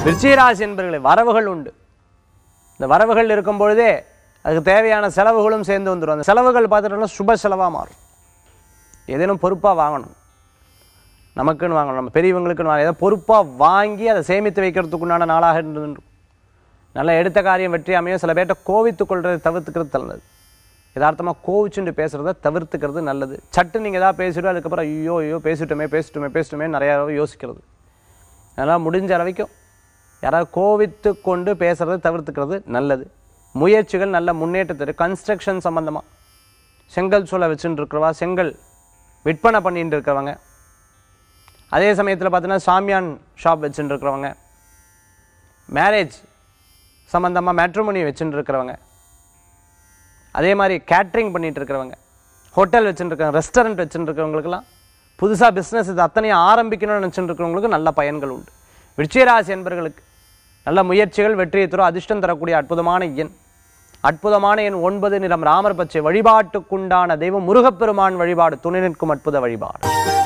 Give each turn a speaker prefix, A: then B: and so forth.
A: விருச்சிகராசி என்பவர்களை வரவுகள் உண்டு இந்த வரவுகள் இருக்கும் பொழுதே அதுக்கு தேவையான செலவுகளும் சேர்ந்து வந்துடும் அந்த செலவுகள் பார்த்துட்டோம்னா சுப செலவாக மாறும் ஏதேனும் பொறுப்பாக வாங்கணும் நமக்குன்னு வாங்கணும் நம்ம பெரியவங்களுக்குன்னு வாங்க ஏதோ பொறுப்பாக வாங்கி அதை சேமித்து வைக்கிறதுக்குண்டான நாளாக இருந்து நல்லா எடுத்த காரியம் வெற்றி அமையும் சில பேர்ட்ட கோவித்துக் கொள்றதை தவிர்த்துக்கிறது நல்லது யதார்த்தமாக கோவிச்சுட்டு பேசுகிறத தவிர்த்துக்கிறது நல்லது சட்டு நீங்கள் ஏதாவது பேசிட்டு அதுக்கப்புறம் ஐயோ ஐயோ பேசிட்டோமே பேசிட்டோமே பேசிட்டோமே நிறையா யோசிக்கிறது அதனால் முடிஞ்ச அளவுக்கும் யாராவது கோவித்து கொண்டு பேசுகிறத தவிர்த்துக்கிறது நல்லது முயற்சிகள் நல்ல முன்னேற்றத்தை கன்ஸ்ட்ரக்ஷன் சம்மந்தமாக செங்கல் சூளை வச்சுட்டு இருக்கிறவா செங்கல் விற்பனை பண்ணிட்டு இருக்கிறவங்க அதே சமயத்தில் பார்த்தீங்கன்னா சாமியான் ஷாப் வச்சுட்டு இருக்கிறவங்க மேரேஜ் சம்மந்தமாக மேட்ரிமோனி வச்சுட்டு இருக்கிறவங்க அதே மாதிரி கேட்ரிங் பண்ணிட்டு இருக்கிறவங்க ஹோட்டல் வச்சுட்டு இருக்காங்க ரெஸ்டாரண்ட் வச்சுட்டு இருக்கிறவங்களுக்கெல்லாம் புதுசாக பிஸ்னஸ் இது அத்தனையும் ஆரம்பிக்கணும்னு நினச்சிட்டு இருக்கிறவங்களுக்கு நல்ல பயன்கள் உண்டு விருச்சிகராசி என்பர்களுக்கு நல்ல முயற்சிகள் வெற்றியை தரும் அதிர்ஷ்டம் தரக்கூடிய அற்புதமான எண் அற்புதமான எண் ஒன்பது நிறம் ராமர் பச்சை வழிபாட்டுக்குண்டான தெய்வம் முருகப்பெருமான் வழிபாடு துணை நிற்கும் அற்புத வழிபாடு